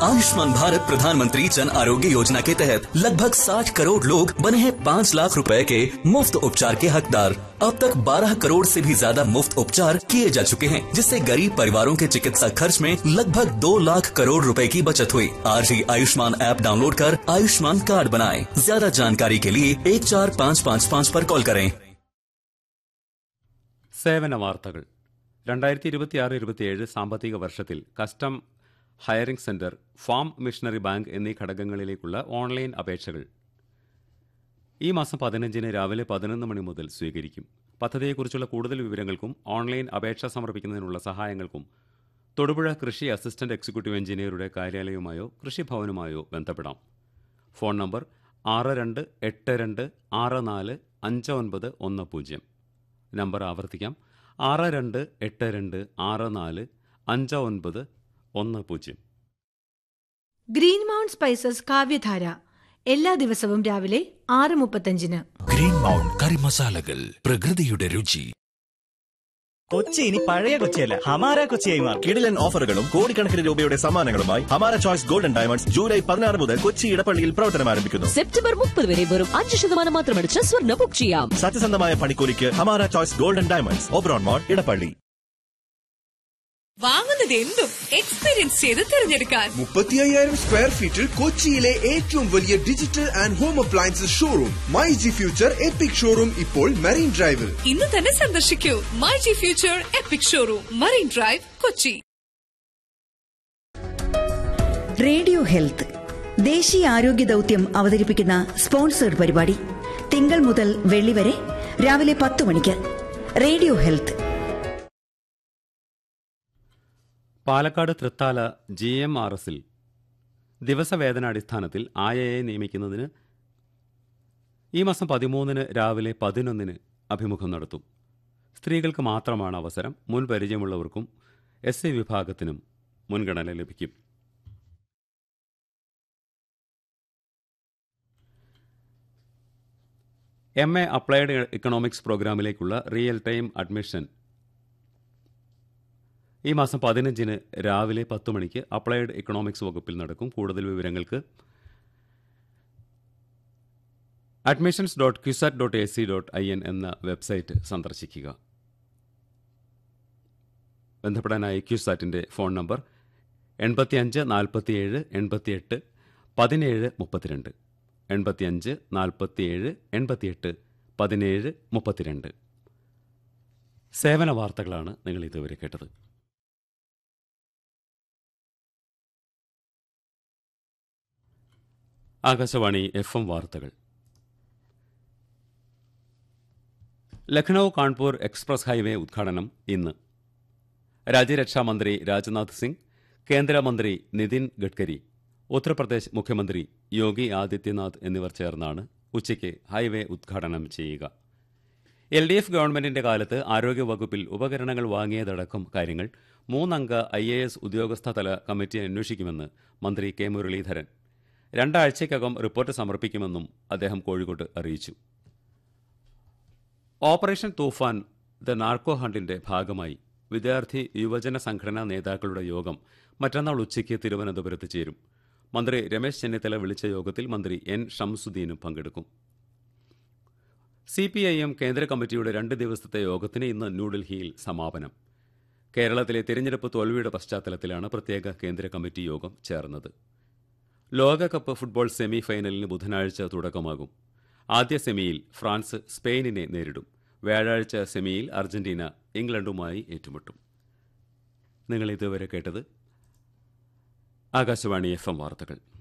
आयुष्मान भारत प्रधानमंत्री जन आरोग्य योजना के तहत लगभग 60 करोड़ लोग बने हैं 5 लाख रुपए के मुफ्त उपचार के हकदार अब तक 12 करोड़ से भी ज्यादा मुफ्त उपचार किए जा चुके हैं जिससे गरीब परिवारों के चिकित्सा खर्च में लगभग 2 लाख करोड़ रुपए की बचत हुई आज ही आयुष्मान ऐप डाउनलोड कर आयुष्मान कार्ड बनाएं ज्यादा जानकारी के लिए एक चार पाँच पाँच पाँच पर कॉल करें സേവന വാർത്തകൾ രണ്ടായിരത്തി ഇരുപത്തിയാറ് ഇരുപത്തിയേഴ് സാമ്പത്തിക വർഷത്തിൽ custom hiring centre farm machinery bank എന്നീ ഘടകങ്ങളിലേക്കുള്ള ഓൺലൈൻ അപേക്ഷകൾ ഈ മാസം പതിനഞ്ചിന് രാവിലെ പതിനൊന്ന് മണി മുതൽ സ്വീകരിക്കും പദ്ധതിയെക്കുറിച്ചുള്ള കൂടുതൽ വിവരങ്ങൾക്കും ഓൺലൈൻ അപേക്ഷ സമർപ്പിക്കുന്നതിനുള്ള സഹായങ്ങൾക്കും തൊടുപുഴ കൃഷി അസിസ്റ്റന്റ് എക്സിക്യൂട്ടീവ് എഞ്ചിനീയറുടെ കാര്യാലയവുമായോ കൃഷിഭവനുമായോ ബന്ധപ്പെടാം ഫോൺ നമ്പർ ആറ് രണ്ട് എട്ട് രണ്ട് ആറ് നാല് അഞ്ച് ഒൻപത് ഒന്ന് പൂജ്യം നമ്പർ ആവർത്തിക്കാം ആറ് രണ്ട് എട്ട് രണ്ട് ആറ് നാല് അഞ്ച് ഒൻപത് ഒന്ന് പൂജ്യം ഗ്രീൻ മൗണ്ട് സ്പൈസസ് കാവ്യധാര എല്ലാ ദിവസവും രാവിലെ ആറ് മുപ്പത്തഞ്ചിന് ഗ്രീൻ മൗണ്ട് കറി മസാലകൾ പ്രകൃതിയുടെ രുചി കൊച്ചി ഇനി പഴയ കൊച്ചിയല്ല ഹമാര കൊച്ചിയായി മാറും കിടിലൻ ഓഫറുകളും കോടിക്കണക്കിന് രൂപയുടെ സമ്മാനങ്ങളുമായി ഹമാര ചോയ്സ് ഗോൾഡൻ ഡയമണ്ട്സ് ജൂലൈ പതിനാറ് മുതൽ കൊച്ചി ഇടപ്പള്ളിയിൽ പ്രവർത്തനം ആരംഭിക്കുന്നു സെപ്റ്റംബർ മുപ്പത് വരെ വെറും അഞ്ച് ശതമാനം മാത്രമടിച്ച് സ്വർണ്ണ ബുക്ക് ചെയ്യാം സത്യസന്ധമായ പണിക്കൂലിക്ക് Hamara choice golden diamonds Oberon mall Edappally വാങ്ങുന്നത് എന്തും എക്സ്പീരിയൻസ് ചെയ്ത് തിരഞ്ഞെടുക്കാൻ മുപ്പത്തി അയ്യായിരം സ്ക്വയർ ഫീറ്റിൽ കൊച്ചിയിലെ ഏറ്റവും വലിയ digital and home appliances showroom my G future epic showroom ഇപ്പോൾ മെറീൻ ഡ്രൈവിൽ ഇന്ന് തന്നെ സന്ദർശിക്കൂ my G future epic showroom marine drive Kochi radio health ദേശീയ ആരോഗ്യ ദൗത്യം അവതരിപ്പിക്കുന്ന സ്പോൺസേഡ് പരിപാടി തിങ്കൾ മുതൽ വെള്ളി വരെ രാവിലെ പത്ത് മണിക്ക് radio health Palakkad Thrithala G M R എസിൽ ദിവസവേതനാടിസ്ഥാനത്തിൽ ആയയെ നിയമിക്കുന്നതിന് ഈ മാസം പതിമൂന്നിന് രാവിലെ പതിനൊന്നിന് അഭിമുഖം നടത്തും സ്ത്രീകൾക്ക് മാത്രമാണ് അവസരം മുൻ പരിചയമുള്ളവർക്കും എസ് സി വിഭാഗത്തിനും മുൻഗണന ലഭിക്കും എം എ അപ്ലൈഡ് ഇക്കണോമിക്സ് പ്രോഗ്രാമിലേക്കുള്ള റിയൽ ടൈം അഡ്മിഷൻ ഈ മാസം പതിനഞ്ചിന് രാവിലെ പത്ത് മണിക്ക് അപ്ലൈഡ് ഇക്കണോമിക്സ് വകുപ്പിൽ നടക്കും കൂടുതൽ വിവരങ്ങൾക്ക് admissions dot CUSAT dot A C dot I N എന്ന വെബ്സൈറ്റ് സന്ദർശിക്കുക ബന്ധപ്പെടാനായി ക്യുസാറ്റിൻ്റെ ഫോൺ നമ്പർ എൺപത്തിയഞ്ച് നാൽപ്പത്തിയേഴ് എൺപത്തിയെട്ട് പതിനേഴ് മുപ്പത്തിരണ്ട് എൺപത്തിയഞ്ച് നാൽപ്പത്തിയേഴ് എൺപത്തിയെട്ട് പതിനേഴ് മുപ്പത്തിരണ്ട് സേവന വാർത്തകളാണ് നിങ്ങൾ ഇതുവരെ കേട്ടത് ആകാശവാണി എഫ് എം വാർത്തകൾ ലഖ്നൌ കാൺപൂർ എക്സ്പ്രസ് ഹൈവേ ഉദ്ഘാടനം ഇന്ന് രാജ്യരക്ഷാ മന്ത്രി രാജ്നാഥ് സിംഗ് കേന്ദ്രമന്ത്രി നിതിൻ ഗഡ്കരി ഉത്തർപ്രദേശ് മുഖ്യമന്ത്രി യോഗി ആദിത്യനാഥ് എന്നിവർ ചേർന്നാണ് ഉച്ചയ്ക്ക് ഹൈവേ ഉദ്ഘാടനം ചെയ്യുക എൽ ഡി എഫ് ഗവൺമെന്റിന്റെ കാലത്ത് ആരോഗ്യവകുപ്പിൽ ഉപകരണങ്ങൾ വാങ്ങിയതടക്കം കാര്യങ്ങൾ മൂന്നംഗ ഐ എ എസ് ഉദ്യോഗസ്ഥതല കമ്മിറ്റി അന്വേഷിക്കുമെന്ന് മന്ത്രി കെ മുരളീധരൻ രണ്ടാഴ്ചയ്ക്കകം റിപ്പോർട്ട് സമർപ്പിക്കുമെന്നും അദ്ദേഹം കോഴിക്കോട്ട് അറിയിച്ചു ഓപ്പറേഷൻ തൂഫാൻ ദ നാർക്കോ ഹണ്ടിന്റെ ഭാഗമായി വിദ്യാർത്ഥി യുവജന സംഘടനാ നേതാക്കളുടെ യോഗം മറ്റന്നാൾ ഉച്ചയ്ക്ക് തിരുവനന്തപുരത്ത് ചേരും മന്ത്രി രമേശ് ചെന്നിത്തല വിളിച്ച യോഗത്തിൽ മന്ത്രി എൻ ഷംസുദ്ദീനും പങ്കെടുക്കും സി പി ഐ എം കേന്ദ്ര കമ്മിറ്റിയുടെ രണ്ട് ദിവസത്തെ യോഗത്തിന് ഇന്ന് ന്യൂഡൽഹിയിൽ സമാപനം കേരളത്തിലെ തിരഞ്ഞെടുപ്പ് തോൽവിയുടെ പശ്ചാത്തലത്തിലാണ് പ്രത്യേക കേന്ദ്ര കമ്മിറ്റി യോഗം ചേർന്നത് ലോകകപ്പ് ഫുട്ബോൾ സെമി ഫൈനലിന് ബുധനാഴ്ച തുടക്കമാകും ആദ്യ സെമിയിൽ ഫ്രാൻസ് സ്പെയിനിനെ നേരിടും വ്യാഴാഴ്ച സെമിയിൽ അർജന്റീന ഇംഗ്ലണ്ടുമായി ഏറ്റുമുട്ടും നിങ്ങൾ ഇതുവരെ കേട്ടത് ആകാശവാണി എഫ് എം വാർത്തകൾ